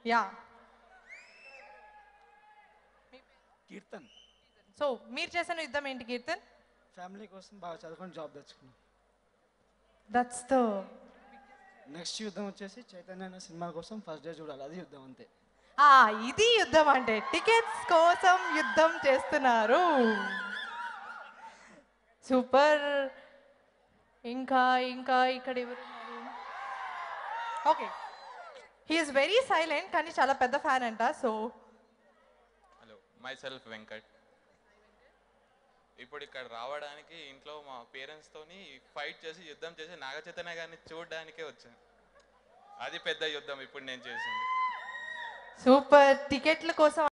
yeah kirtan so మీరు చేసిన యుద్ధం ఏంటి కీర్తన్ ఫ్యామిలీ కోసం బాగా చదువుకొని జాబ్ తెచ్చుకున్నాం దట్స్ ద నెక్స్ట్ యుద్ధం వచ్చేసి చైతన్య అనే సినిమా కోసం ఫస్ట్ డే చూడాలి అది యుద్ధం అంతే ఆ ఇది యుద్ధం అంటే టికెట్స్ కోసం యుద్ధం చేస్తున్నారు సూపర్ ఇంకా ఇంకా ఇక్కడ ఎవరు ఓకే హీఈస్ వెరీ సైలెంట్ కానీ చాలా పెద్ద ఫ్యాన్ అంట so hello myself Venkat ఇప్పుడు ఇక్కడ రావడానికి ఇంట్లో మా పేరెంట్స్తోని ఫైట్ చేసి యుద్ధం చేసి నాగ చైతన్య గారిని చూడడానికే వచ్చాను అది పెద్ద యుద్ధం ఇప్పుడు నేను చేసింది సూపర్ టికెట్ల కోసం